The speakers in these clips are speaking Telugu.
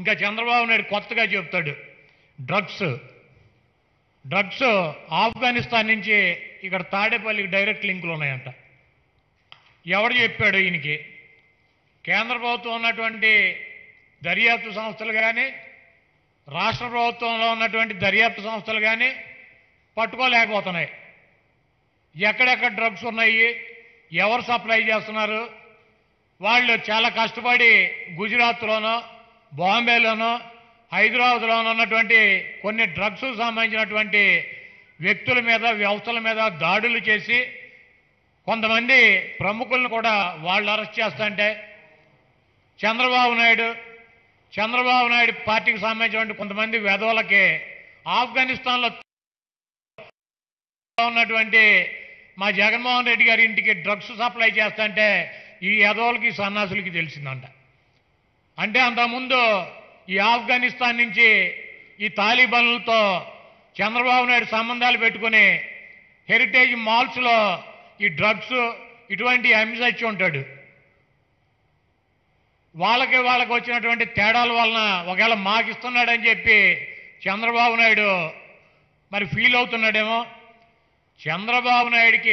ఇంకా చంద్రబాబు నాయుడు కొత్తగా చెప్తాడు డ్రగ్స్ డ్రగ్స్ ఆఫ్ఘనిస్తాన్ నుంచి ఇక్కడ తాడేపల్లికి డైరెక్ట్ లింకులు ఉన్నాయంట ఎవడు చెప్పాడు ఈయనకి కేంద్ర ప్రభుత్వం ఉన్నటువంటి దర్యాప్తు సంస్థలు కానీ రాష్ట్ర ప్రభుత్వంలో ఉన్నటువంటి దర్యాప్తు సంస్థలు కానీ పట్టుకోలేకపోతున్నాయి ఎక్కడెక్కడ డ్రగ్స్ ఉన్నాయి ఎవరు సప్లై చేస్తున్నారు వాళ్ళు చాలా కష్టపడి గుజరాత్లోనో బాంబేలోనో హైదరాబాద్లోనో ఉన్నటువంటి కొన్ని డ్రగ్స్ సంబంధించినటువంటి వ్యక్తుల మీద వ్యవస్థల మీద దాడులు చేసి కొంతమంది ప్రముఖులను కూడా వాళ్ళు అరెస్ట్ చేస్తుంటే చంద్రబాబు నాయుడు చంద్రబాబు నాయుడు పార్టీకి సంబంధించినటువంటి కొంతమంది వెధవలకి ఆఫ్ఘనిస్తాన్లో ఉన్నటువంటి మా జగన్మోహన్ రెడ్డి గారి ఇంటికి డ్రగ్స్ సప్లై చేస్తుంటే ఈ యదవులకి సన్నాసులకి తెలిసిందంట అంటే అంతకుముందు ఈ ఆఫ్ఘనిస్తాన్ నుంచి ఈ తాలిబాన్లతో చంద్రబాబు నాయుడు సంబంధాలు పెట్టుకుని హెరిటేజ్ మాల్స్లో ఈ డ్రగ్స్ ఇటువంటి అంశించి ఉంటాడు వాళ్ళకి వాళ్ళకి వచ్చినటువంటి తేడాల వలన ఒకవేళ మాకు ఇస్తున్నాడని చెప్పి చంద్రబాబు నాయుడు మరి ఫీల్ అవుతున్నాడేమో చంద్రబాబు నాయుడికి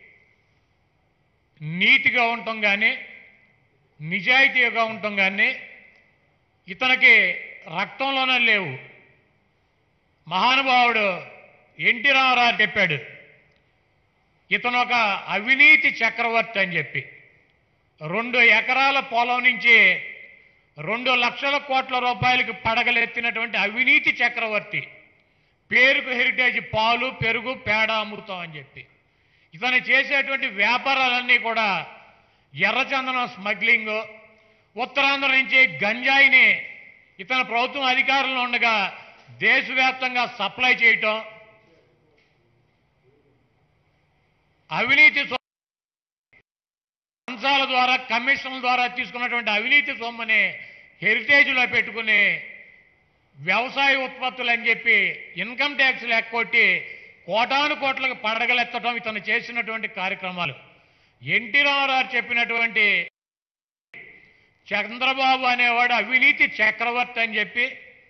నీతిగా ఉండటం కానీ నిజాయితీగా ఉండటం కానీ ఇతనికి రక్తంలోనే లేవు మహానుభావుడు ఎన్టీ రామారావు చెప్పాడు ఇతను ఒక అవినీతి చక్రవర్తి అని చెప్పి రెండు ఎకరాల పొలం నుంచి రెండు లక్షల కోట్ల రూపాయలకి పడగలెత్తినటువంటి అవినీతి చక్రవర్తి పేరుకు హెరిటేజ్ పాలు పెరుగు పేడ అమృతం అని చెప్పి ఇతను చేసేటువంటి వ్యాపారాలన్నీ కూడా ఎర్రచందనం స్మగ్లింగ్ ఉత్తరాంధ్ర నుంచి గంజాయిని ఇతను ప్రభుత్వం అధికారంలో ఉండగా దేశవ్యాప్తంగా సప్లై చేయటం అవినీతి సొ- అంశాల ద్వారా కమిషన్ల ద్వారా తీసుకున్నటువంటి అవినీతి సొమ్మని హెరిటేజ్లో పెట్టుకుని వ్యవసాయ ఉత్పత్తులు అని చెప్పి ఇన్కమ్ ట్యాక్స్ లెక్కొట్టి కోటాను కోట్లకు పడగలెత్తడం ఇతను చేసినటువంటి కార్యక్రమాలు ఎన్టీ రామారావు చెప్పినటువంటి చంద్రబాబు అనేవాడు అవినీతి చక్రవర్తి అని చెప్పి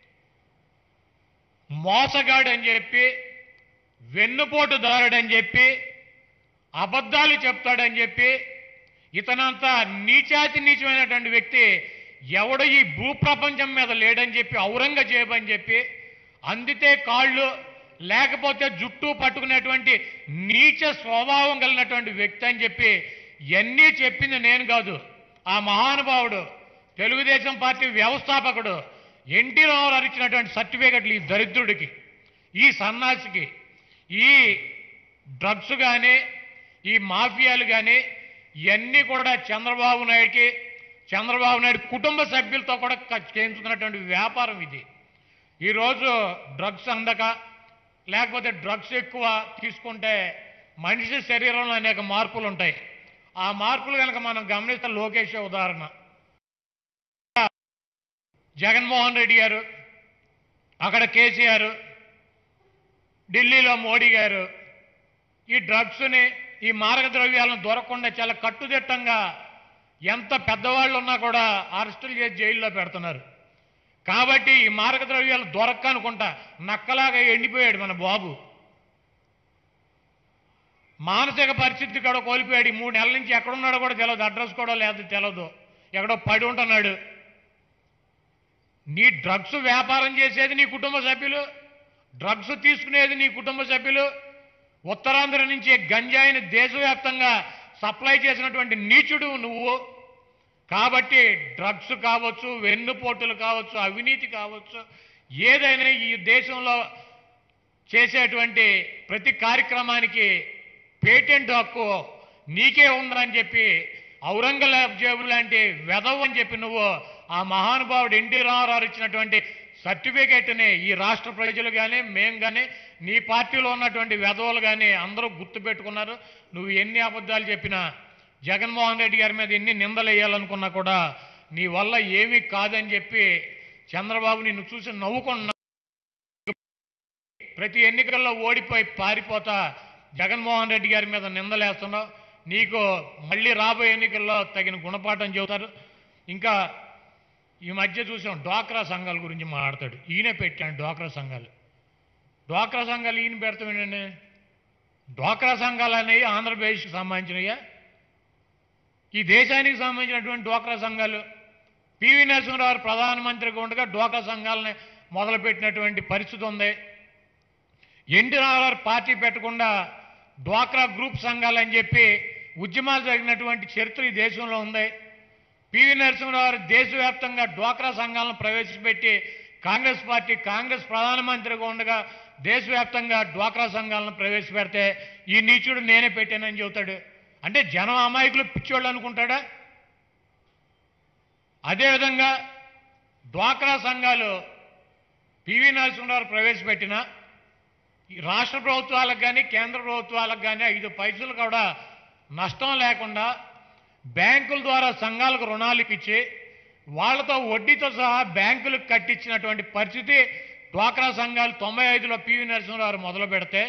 మోసగాడు అని చెప్పి వెన్నుపోటుదారుడని చెప్పి అబద్ధాలు చెప్తాడని చెప్పి ఇతనంతా నీచాతి నీచమైనటువంటి వ్యక్తి ఎవడు ఈ భూప్రపంచం మీద లేడని చెప్పి ఔరంగజేబు అని చెప్పి అందితే కాళ్ళు లేకపోతే జుట్టు పట్టుకునేటువంటి నీచ స్వభావం కలిగినటువంటి వ్యక్తి అని చెప్పి ఇవన్నీ చెప్పింది నేను కాదు ఆ మహానుభావుడు తెలుగుదేశం పార్టీ వ్యవస్థాపకుడు ఎన్టీ రామారావు ఇచ్చినటువంటి సర్టిఫికెట్లు ఈ దరిద్రుడికి ఈ సన్నాసికి ఈ డ్రగ్స్ కానీ ఈ మాఫియాలు కానీ ఇవన్నీ కూడా చంద్రబాబు నాయుడికి చంద్రబాబు నాయుడు కుటుంబ సభ్యులతో కూడా క- చేయించుకున్నటువంటి వ్యాపారం ఇది ఈరోజు డ్రగ్స్ అందక లేకపోతే డ్రగ్స్ ఎక్కువ తీసుకుంటే మనిషి శరీరంలో అనేక మార్పులు ఉంటాయి ఆ మార్పులు కనుక మనం గమనిస్తే లోకేష్ ఉదాహరణ జగన్మోహన్ రెడ్డి గారు అక్కడ కేసీఆర్ ఢిల్లీలో మోడీ గారు ఈ డ్రగ్స్ని ఈ మారక ద్రవ్యాలను దొరకకుండా చాలా కట్టుదిట్టంగా ఎంత పెద్దవాళ్ళు ఉన్నా కూడా అరెస్టులు చేసి జైల్లో పెడుతున్నారు కాబట్టి ఈ మారక ద్రవ్యాలు దొరక్క అనుకుంటా నక్కలాగా ఎండిపోయాడు మన బాబు మానసిక పరిస్థితి కూడా కోల్పోయాడు ఈ మూడు నెలల నుంచి ఎక్కడున్నాడో కూడా తెలియదు అడ్రస్ కూడా లేదు తెలియదు ఎక్కడో పడి ఉంటున్నాడు నీ డ్రగ్స్ వ్యాపారం చేసేది నీ కుటుంబ సభ్యులు డ్రగ్స్ తీసుకునేది నీ కుటుంబ సభ్యులు ఉత్తరాంధ్ర నుంచి గంజాయిని దేశవ్యాప్తంగా సప్లై చేసినటువంటి నీచుడు నువ్వు కాబట్టి డ్రగ్స్ కావచ్చు వెన్నుపోటులు కావచ్చు అవినీతి కావచ్చు ఏదైనా ఈ దేశంలో చేసేటువంటి ప్రతి కార్యక్రమానికి పేటెంట్ హక్కు నీకే ఉందని చెప్పి ఔరంగజేబు లాంటి వెధవ్ అని చెప్పి నువ్వు ఆ మహానుభావుడు ఎన్టీ రామారావు ఇచ్చినటువంటి సర్టిఫికేట్ని ఈ రాష్ట్ర ప్రజలు కానీ మేం కానీ నీ పార్టీలో ఉన్నటువంటి వెధవలు కానీ అందరూ గుర్తుపెట్టుకున్నారు నువ్వు ఎన్ని అబద్ధాలు చెప్పినా జగన్మోహన్ రెడ్డి గారి మీద ఎన్ని నిందలు వేయాలనుకున్నా కూడా నీ వల్ల ఏమీ కాదని చెప్పి చంద్రబాబు నిన్ను చూసి నవ్వుకున్నా ప్రతి ఎన్నికల్లో ఓడిపోయి పారిపోతా జగన్మోహన్ రెడ్డి గారి మీద నిందలేస్తున్నావు నీకు మళ్ళీ రాబోయే ఎన్నికల్లో తగిన గుణపాఠం చెబుతారు ఇంకా ఈ మధ్య చూసాం డ్వాక్రా సంఘాల గురించి మాట్లాడతాడు ఈయనే పెట్టాడు డ్వాక్రా సంఘాలు డ్వాక్రా సంఘాలు ఈయన పెడతామేనండి డ్వాక్రా సంఘాలు అనేవి ఆంధ్రప్రదేశ్కి సంబంధించినయ్యా ఈ దేశానికి సంబంధించినటువంటి డ్వాక్రా సంఘాలు పివి నరసింహరావు ప్రధానమంత్రిగా ఉండగా డ్వాక్రా సంఘాలని మొదలుపెట్టినటువంటి పరిస్థితి ఉంది ఎన్టీ రామారావు పార్టీ పెట్టకుండా డ్వాక్రా గ్రూప్ సంఘాలు అని చెప్పి ఉద్యమాలు జరిగినటువంటి చరిత్ర ఈ దేశంలో ఉంది పివి నరసింహరావు దేశవ్యాప్తంగా డ్వాక్రా సంఘాలను ప్రవేశపెట్టి కాంగ్రెస్ పార్టీ కాంగ్రెస్ ప్రధానమంత్రిగా ఉండగా దేశవ్యాప్తంగా డ్వాక్రా సంఘాలను ప్రవేశపెడితే ఈ నీచుడు నేనే పెట్టానని చెబుతాడు అంటే జనం అమాయకులు పిచ్చోళ్ళు అనుకుంటాడా అదేవిధంగా డ్వాక్రా సంఘాలు పివి నరసింహరావు ప్రవేశపెట్టిన ఈ రాష్ట్ర ప్రభుత్వాలకు కానీ కేంద్ర ప్రభుత్వాలకు కానీ ఐదు పైసలు కూడా నష్టం లేకుండా బ్యాంకుల ద్వారా సంఘాలకు రుణాలు ఇప్పించి వాళ్ళతో వడ్డీతో సహా బ్యాంకులకు కట్టించినటువంటి పరిస్థితి డ్వాక్రా సంఘాలు తొంభై ఐదులో పివి నరసింహరావు మొదలు పెడితే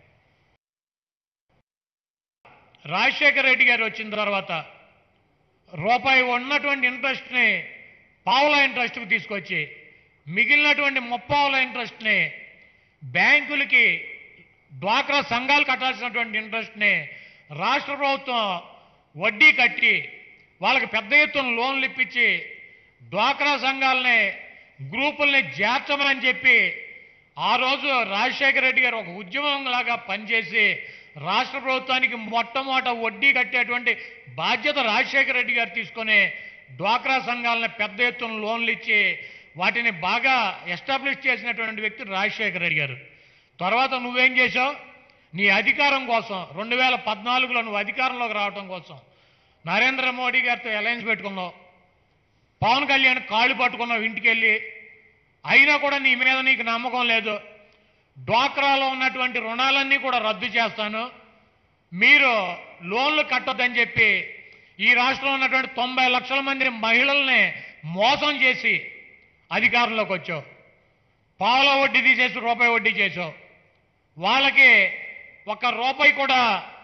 రాజశేఖర రెడ్డి గారు వచ్చిన తర్వాత రూపాయి ఉన్నటువంటి ఇంట్రెస్ట్ని పావుల ఇంట్రెస్ట్కి తీసుకొచ్చి మిగిలినటువంటి ముప్పావుల ఇంట్రెస్ట్ని బ్యాంకులకి డ్వాక్రా సంఘాలు కట్టాల్సినటువంటి ఇంట్రెస్ట్ని రాష్ట్ర ప్రభుత్వం వడ్డీ కట్టి వాళ్ళకి పెద్ద ఎత్తున లోన్లు ఇప్పించి డ్వాక్రా సంఘాలని గ్రూపుల్ని చేర్చమని చెప్పి ఆ రోజు రాజశేఖర రెడ్డి గారు ఒక ఉద్యమం లాగా పనిచేసి రాష్ట్ర ప్రభుత్వానికి మొట్టమొదట వడ్డీ కట్టేటువంటి బాధ్యత రాజశేఖర రెడ్డి గారు తీసుకొని డ్వాక్రా సంఘాలని పెద్ద ఎత్తున లోన్లు ఇచ్చి వాటిని బాగా ఎస్టాబ్లిష్ చేసినటువంటి వ్యక్తి రాజశేఖర రెడ్డి గారు తర్వాత నువ్వేం చేశావు నీ అధికారం కోసం రెండు వేల పద్నాలుగులో నువ్వు అధికారంలోకి రావడం కోసం నరేంద్ర మోడీ గారితో అలయన్స్ పెట్టుకున్నావు పవన్ కళ్యాణ్ కాళ్ళు పట్టుకున్నావు ఇంటికి వెళ్ళి అయినా కూడా నీ మీద నీకు నమ్మకం లేదు డ్వాక్రాలో ఉన్నటువంటి రుణాలన్నీ కూడా రద్దు చేస్తాను మీరు లోన్లు కట్టొద్దని చెప్పి ఈ రాష్ట్రంలో ఉన్నటువంటి తొంభై లక్షల మంది మహిళల్ని మోసం చేసి అధికారంలోకి వచ్చావు పావుల వడ్డీ తీసేసి రూపాయి వడ్డీ చేసావు వాళ్ళకి ఒక రూపాయి కూడా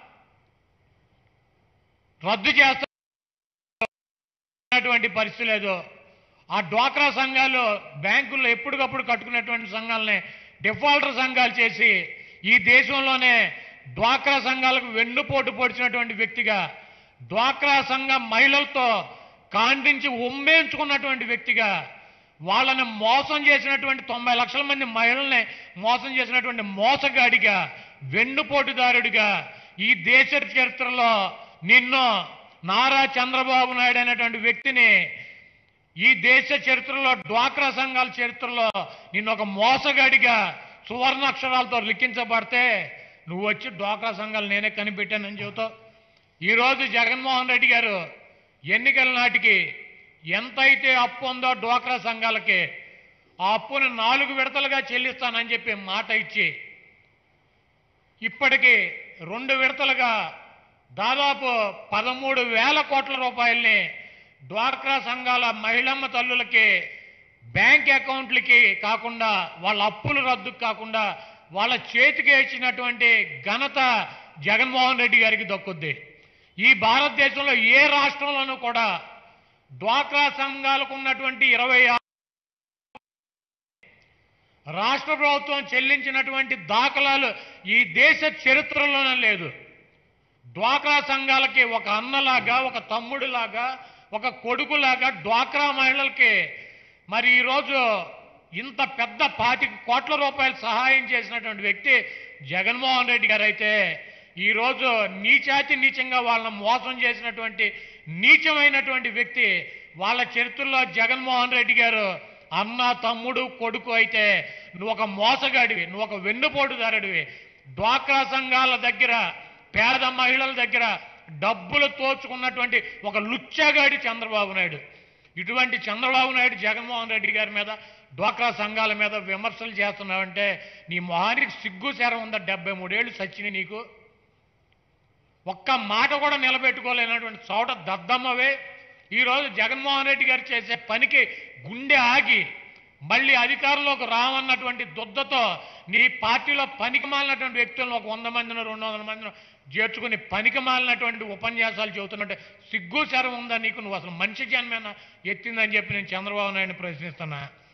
రద్దు చేస్తున్నటువంటి పరిస్థితి లేదు ఆ డ్వాక్రా సంఘాలు బ్యాంకుల్లో ఎప్పటికప్పుడు కట్టుకున్నటువంటి సంఘాలని డిఫాల్టర్ సంఘాలు చేసి ఈ దేశంలోనే డ్వాక్రా సంఘాలకు వెన్నుపోటు పొడిచినటువంటి వ్యక్తిగా డ్వాక్రా సంఘ మహిళలతో కాండించి ఉమ్మేంచుకున్నటువంటి వ్యక్తిగా వాళ్ళని మోసం చేసినటువంటి తొంభై లక్షల మంది మహిళల్ని మోసం చేసినటువంటి మోసగాడిగా వెన్నుపోటుదారుడిగా ఈ దేశ చరిత్రలో నిన్ను నారా చంద్రబాబు నాయుడు అనేటువంటి వ్యక్తిని ఈ దేశ చరిత్రలో డ్వాక్రా సంఘాల చరిత్రలో నిన్ను ఒక మోసగాడిగా సువర్ణాక్షరాలతో లిఖించబడితే నువ్వు వచ్చి డ్వాక్రా సంఘాలు నేనే కనిపెట్టానని చెబుతావు ఈరోజు జగన్మోహన్ రెడ్డి గారు ఎన్నికల నాటికి ఎంతైతే అప్పు ఉందో డ్వాక్రా సంఘాలకి ఆ అప్పును నాలుగు విడతలుగా చెల్లిస్తానని చెప్పి మాట ఇచ్చి ఇప్పటికి రెండు విడతలుగా దాదాపు పదమూడు వేల కోట్ల రూపాయల్ని డ్వాక్రా సంఘాల మహిళమ్మ తల్లులకి బ్యాంక్ అకౌంట్లకి కాకుండా వాళ్ళ అప్పులు రద్దు కాకుండా వాళ్ళ చేతికి ఇచ్చినటువంటి ఘనత జగన్మోహన్ రెడ్డి గారికి దక్కుద్ది ఈ భారతదేశంలో ఏ రాష్ట్రంలోనూ కూడా డ్వాక్రా సంఘాలకు ఉన్నటువంటి ఇరవై రాష్ట్ర ప్రభుత్వం చెల్లించినటువంటి దాఖలాలు ఈ దేశ చరిత్రలోనే లేదు డ్వాక్రా సంఘాలకి ఒక అన్నలాగా ఒక తమ్ముడిలాగా ఒక కొడుకులాగా డ్వాక్రా మహిళలకి మరి ఈరోజు ఇంత పెద్ద పాతిక కోట్ల రూపాయలు సహాయం చేసినటువంటి వ్యక్తి జగన్మోహన్ రెడ్డి గారు అయితే ఈరోజు నీచాతి నీచంగా వాళ్ళని మోసం చేసినటువంటి నీచమైనటువంటి వ్యక్తి వాళ్ళ చరిత్రలో జగన్మోహన్ రెడ్డి గారు అన్న తమ్ముడు కొడుకు అయితే నువ్వు ఒక మోసగాడివి నువ్వు ఒక వెన్నుపోటుదారుడివి డ్వాక్రా సంఘాల దగ్గర పేద మహిళల దగ్గర డబ్బులు తోచుకున్నటువంటి ఒక లుచ్చగాడి చంద్రబాబు నాయుడు ఇటువంటి చంద్రబాబు నాయుడు జగన్మోహన్ రెడ్డి గారి మీద డ్వాక్రా సంఘాల మీద విమర్శలు చేస్తున్నావంటే నీ మొహానికి సిగ్గు శరం ఉందా డెబ్బై మూడేళ్ళు సచ్చిని నీకు ఒక్క మాట కూడా నిలబెట్టుకోలేనటువంటి చోట దద్దమ్మవే ఈరోజు జగన్మోహన్ రెడ్డి గారు చేసే పనికి గుండె ఆగి మళ్ళీ అధికారంలోకి రావన్నటువంటి దుద్దతో నీ పార్టీలో పనికి మాలినటువంటి వ్యక్తులను ఒక వంద మందిని రెండు వందల మందిని చేర్చుకుని పనికి మాలినటువంటి ఉపన్యాసాలు చెబుతున్నట్టే సిగ్గు శరం ఉందా నీకు నువ్వు అసలు మనిషి జన్మేనా ఎత్తిందని చెప్పి నేను చంద్రబాబు నాయుడు ప్రశ్నిస్తున్నా